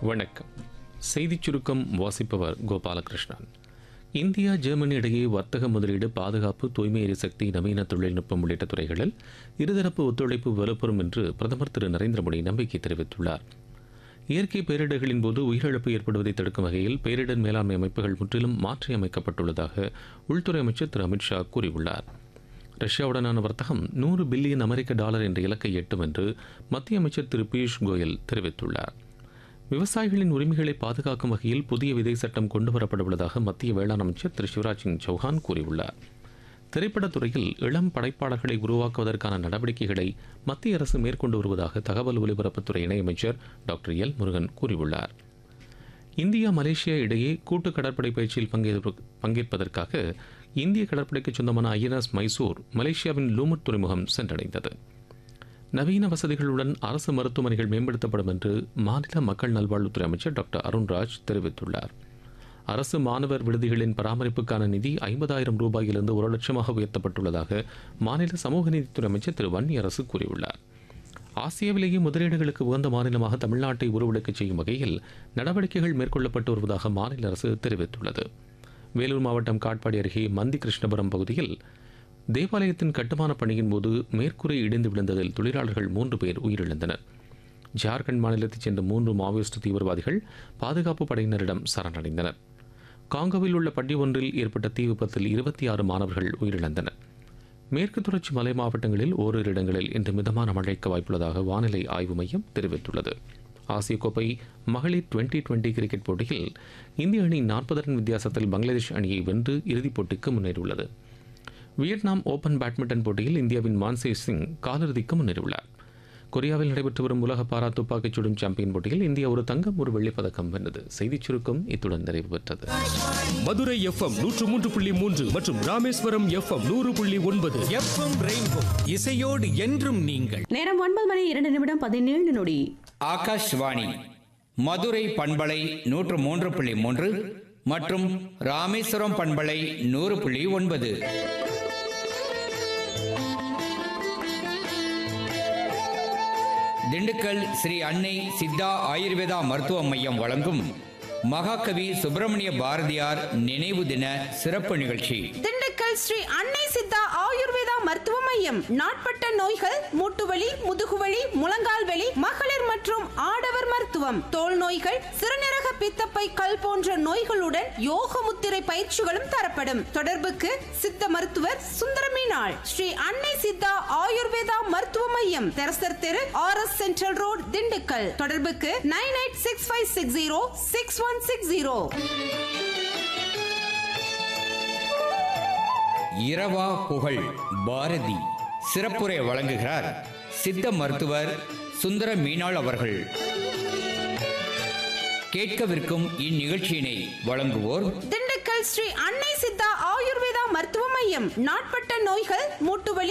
வணக்கம் செய்திச் சுருக்கம் வாசிப்பவர் கோபாலகிருஷ்ணன் இந்தியா ஜெர்மனி இடையே வர்த்தக முதலீடு பாதுகாப்பு தூய்மை எரிசக்தி நவீன தொழில்நுட்பம் உள்ளிட்ட துறைகளில் இருதரப்பு ஒத்துழைப்பு வலுப்பெறும் என்று பிரதமர் திரு நரேந்திர மோடி நம்பிக்கை தெரிவித்துள்ளார் இயற்கை பேரிடர்களின் போது உயிரிழப்பு ஏற்படுவதை தடுக்கும் வகையில் பேரிடர் மேலாண்மை அமைப்புகள் முற்றிலும் மாற்றியமைக்கப்பட்டுள்ளதாக உள்துறை அமைச்சர் திரு அமித்ஷா கூறியுள்ளார் ரஷ்யாவுடனான வர்த்தகம் நூறு பில்லியன் அமெரிக்க டாலர் என்ற இலக்கை எட்டும் என்று மத்திய அமைச்சர் திரு பியூஷ் கோயல் தெரிவித்துள்ளார் விவசாயிகளின் உரிமைகளை பாதுகாக்கும் வகையில் புதிய விதை சட்டம் கொண்டுவரப்பட உள்ளதாக மத்திய வேளாண் அமைச்சர் திரு சிவராஜ் சிங் சௌஹான் கூறியுள்ளார் திரைப்படத் துறையில் இளம் படைப்பாளர்களை உருவாக்குவதற்கான நடவடிக்கைகளை மத்திய அரசு மேற்கொண்டு வருவதாக தகவல் ஒலிபரப்புத்துறை இணையமைச்சர் டாக்டர் எல் முருகன் கூறியுள்ளார் இந்தியா மலேசியா இடையே கூட்டு கடற்படை பயிற்சியில் பங்கேற்ப- பங்கேற்பதற்காக இந்திய கடற்படைக்கு சொந்தமான ஐஎன்எஸ் மைசூர் மலேசியாவின் லூமுட் துறைமுகம் சென்றடைந்தது நவீன வசதிகளுடன் அரசு மருத்துவமனைகள் மேம்படுத்தப்படும் என்று மாநில மக்கள் நல்வாழ்வுத்துறை அமைச்சர் டாக்டர் அருண்ராஜ் தெரிவித்துள்ளார் அரசு மாணவர் விடுதிகளின் பராமரிப்புக்கான நிதி ஐம்பதாயிரம் ரூபாயிலிருந்து ஒரு லட்சமாக உயர்த்தப்பட்டுள்ளதாக மாநில சமூக நீதித்துறை அமைச்சர் திரு வன்னி அரசு கூறியுள்ளார் ஆசியாவிலேயே முதலீடுகளுக்கு உகந்த மாநிலமாக தமிழ்நாட்டை உருவெடுக்கச் செய்யும் வகையில் நடவடிக்கைகள் மேற்கொள்ளப்பட்டு வருவதாக மாநில அரசு தெரிவித்துள்ளது வேலூர் மாவட்டம் காட்பாடி அருகே மந்தி கிருஷ்ணபுரம் பகுதியில் தேவாலயத்தின் கட்டுமான பணியின் போது மேற்கூரை இடிந்து விழுந்ததில் தொழிலாளர்கள் மூன்று பேர் உயிரிழந்தனர் ஜார்க்கண்ட் மாநிலத்தைச் சேர்ந்த மூன்று மாவோயிஸ்ட் தீவிரவாதிகள் பாதுகாப்பு படையினரிடம் சரணடைந்தனர் காங்கோவில் உள்ள பள்ளி ஒன்றில் ஏற்பட்ட தீ விபத்தில் இருபத்தி ஆறு மாணவர்கள் உயிரிழந்தனர் மேற்கு தொடர்ச்சி மலை மாவட்டங்களில் ஓரிரு இடங்களில் இன்று மிதமான மழைக்கு வாய்ப்புள்ளதாக வானிலை ஆய்வு மையம் தெரிவித்துள்ளது ஆசிய கோப்பை மகளிர் டுவெண்டி டுவெண்டி கிரிக்கெட் போட்டியில் இந்திய அணி நாற்பது ரன் வித்தியாசத்தில் பங்களாதேஷ் அணியை வென்று இறுதிப் போட்டிக்கு முன்னேறியுள்ளது வியட்நாம் ஓபன் பேட்மிண்டன் போட்டியில் இந்தியாவின் மான்சே சிங் காலிறுதிக்கு முன்னேறியுள்ளார் கொரியாவில் நடைபெற்று வரும் உலக பாரா துப்பாக்கிச் சுடும் சாம்பியன் போட்டியில் இந்தியா ஒரு தங்கம் ஒரு வெள்ளிப் பதக்கம் வென்றது செய்திச் சுருக்கம் இத்துடன் நிறைவு பெற்றது மதுரை எஃப்எம் நூற்று மூன்று புள்ளி மூன்று மற்றும் ராமேஸ்வரம் எஃப்எம் நூறு புள்ளி ஒன்பது எஃப்எம் ரெயின்போ இசையோடு என்றும் நீங்கள் நேரம் ஒன்பது மணி இரண்டு நிமிடம் பதினேழு நொடி ஆகாஷ்வாணி மதுரை பண்பலை நூற்று மூன்று புள்ளி மூன்று மற்றும் ராமேஸ்வரம் பண்பலை நூறு புள்ளி ஒன்பது திண்டுக்கல் ஸ்ரீ அன்னை சித்தா ஆயுர்வேதா மருத்துவ மையம் வழங்கும் மகாகவி சுப்பிரமணிய பாரதியார் நினைவு தின சிறப்பு நிகழ்ச்சி திண்டுக்கல் ஸ்ரீ அன்னை சித்தா ஆயுர்வேதா மருத்துவ மையம் நாட்பட்ட நோய்கள் மூட்டுவலி முதுகுவலி முழங்கால் வலி மகளிர் மற்றும் ஆடவர் மருத்துவம் தோல் நோய்கள் சிறுநீரக பித்தப்பை கல் போன்ற நோய்களுடன் யோக முத்திரை பயிற்சிகளும் தரப்படும் தொடர்புக்கு சித்த மருத்துவர் சுந்தரமீனாள் ஸ்ரீ அன்னை சித்தா ஆயுர்வேதா மருத்துவ மையம் தெரசர் தெரு R S central road Dindigul தொடர்புக்கு nine eight six five six zero six one six zero இரவா புகழ் பாரதி சிறப்புரை வழங்குகிறார் சித்த மருத்துவர் சுந்தர மீனாள் அவர்கள் கேட்கவிருக்கும் இந்நிகழ்ச்சியினை வழங்குவோர் திண்டுக்கல் ஸ்ரீ அன்னை சித்தா ஆயுர்வேதா மருத்துவ மையம் நாட்பட்ட நோய்கள் மூட்டுவலி